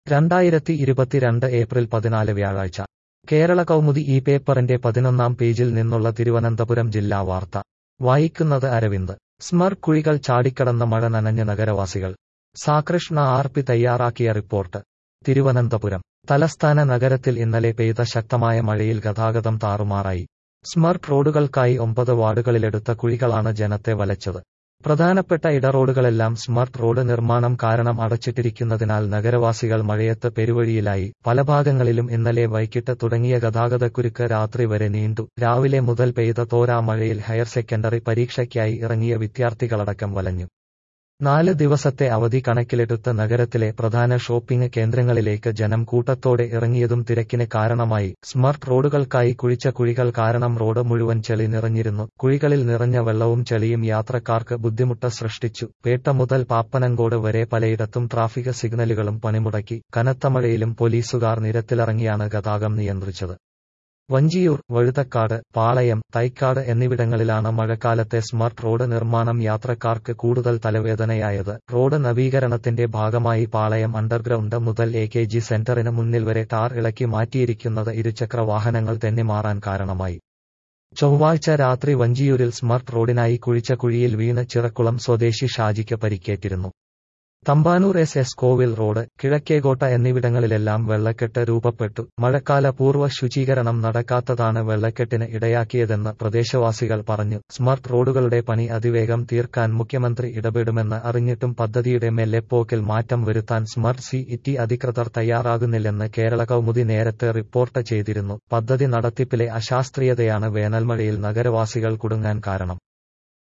രണ്ടായിരത്തി ഇരുപത്തിരണ്ട് ഏപ്രിൽ പതിനാല് വ്യാഴാഴ്ച കേരള കൗമുദി ഈ പേപ്പറിന്റെ പതിനൊന്നാം പേജിൽ നിന്നുള്ള തിരുവനന്തപുരം ജില്ലാ വാർത്ത വായിക്കുന്നത് അരവിന്ദ് സ്മർ കുഴികൾ ചാടിക്കടന്ന മഴ നനഞ്ഞ നഗരവാസികൾ സാകൃഷ്ണ ആർ പി തയ്യാറാക്കിയ റിപ്പോർട്ട് തിരുവനന്തപുരം തലസ്ഥാന നഗരത്തിൽ ഇന്നലെ പെയ്ത ശക്തമായ മഴയിൽ ഗതാഗതം താറുമാറായി സ്മർട്ട് റോഡുകൾക്കായി ഒമ്പത് വാർഡുകളിലെടുത്ത കുഴികളാണ് ജനത്തെ വലച്ചത് പ്രധാനപ്പെട്ട ഇടറോഡുകളെല്ലാം സ്മർട്ട് റോഡ് നിർമ്മാണം കാരണം അടച്ചിട്ടിരിക്കുന്നതിനാൽ നഗരവാസികൾ മഴയത്ത് പെരുവഴിയിലായി പല ഭാഗങ്ങളിലും ഇന്നലെ വൈകിട്ട് തുടങ്ങിയ ഗതാഗതക്കുരുക്ക് രാത്രി വരെ നീണ്ടു രാവിലെ മുതൽ പെയ്ത തോരാ മഴയിൽ ഹയർ സെക്കൻഡറി പരീക്ഷയ്ക്കായി ഇറങ്ങിയ വിദ്യാർത്ഥികളടക്കം വലഞ്ഞു നാല് ദിവസത്തെ അവധി കണക്കിലെടുത്ത് നഗരത്തിലെ പ്രധാന ഷോപ്പിംഗ് കേന്ദ്രങ്ങളിലേക്ക് ജനം കൂട്ടത്തോടെ ഇറങ്ങിയതും തിരക്കിന് കാരണമായി സ്മർട്ട് റോഡുകൾക്കായി കുഴിച്ച കുഴികൾ കാരണം റോഡ് മുഴുവൻ ചെളി നിറഞ്ഞിരുന്നു കുഴികളിൽ നിറഞ്ഞ വെള്ളവും ചെളിയും യാത്രക്കാർക്ക് ബുദ്ധിമുട്ട് സൃഷ്ടിച്ചു പേട്ട മുതൽ പാപ്പനങ്കോട് വരെ പലയിടത്തും ട്രാഫിക് സിഗ്നലുകളും പണിമുടക്കി കനത്ത മഴയിലും പോലീസുകാർ നിരത്തിലിറങ്ങിയാണ് ഗതാഗതം നിയന്ത്രിച്ചത് വഞ്ചിയൂർ വഴുതക്കാട് പാളയം തൈക്കാട് എന്നിവിടങ്ങളിലാണ് മഴക്കാലത്തെ സ്മർട്ട് റോഡ് നിർമ്മാണം യാത്രക്കാർക്ക് കൂടുതൽ തലവേദനയായത് റോഡ് നവീകരണത്തിന്റെ ഭാഗമായി പാളയം അണ്ടർഗ്രൗണ്ട് മുതൽ എ കെ ജി സെന്ററിന് മുന്നിൽ വരെ ടാർ ഇളക്കി മാറ്റിയിരിക്കുന്നത് ഇരുചക്ര വാഹനങ്ങൾ തന്നെ മാറാൻ കാരണമായി ചൊവ്വാഴ്ച രാത്രി വഞ്ചിയൂരിൽ സ്മർട്ട് റോഡിനായി കുഴിച്ച കുഴിയിൽ വീണ് ചിറക്കുളം സ്വദേശി ഷാജിക്ക് പരിക്കേറ്റിരുന്നു Thampanoor S S Kovil road Kizhakkekotta എന്നിവിടങ്ങളിലെല്ലാം വെള്ളക്കെട്ട് രൂപപ്പെട്ടു മഴക്കാല പൂർവ്വ ശുചീകരണം നടക്കാത്തതാണ് വെള്ളക്കെട്ടിന് ഇടയാക്കിയതെന്ന് പ്രദേശവാസികൾ പറഞ്ഞു സ്മർട്ട് റോഡുകളുടെ പണി അതിവേഗം തീർക്കാൻ മുഖ്യമന്ത്രി ഇടപെടുമെന്ന് അറിഞ്ഞിട്ടും പദ്ധതിയുടെ മെല്ലെപ്പോക്കിൽ മാറ്റം വരുത്താൻ സ്മർട്ട് സി ഇറ്റി അധികൃതർ തയ്യാറാകുന്നില്ലെന്ന് കേരള കൗമുദി നേരത്തെ റിപ്പോർട്ട് ചെയ്തിരുന്നു പദ്ധതി നടത്തിപ്പിലെ അശാസ്ത്രീയതയാണ് വേനൽമഴയിൽ നഗരവാസികൾ കുടുങ്ങാൻ കാരണം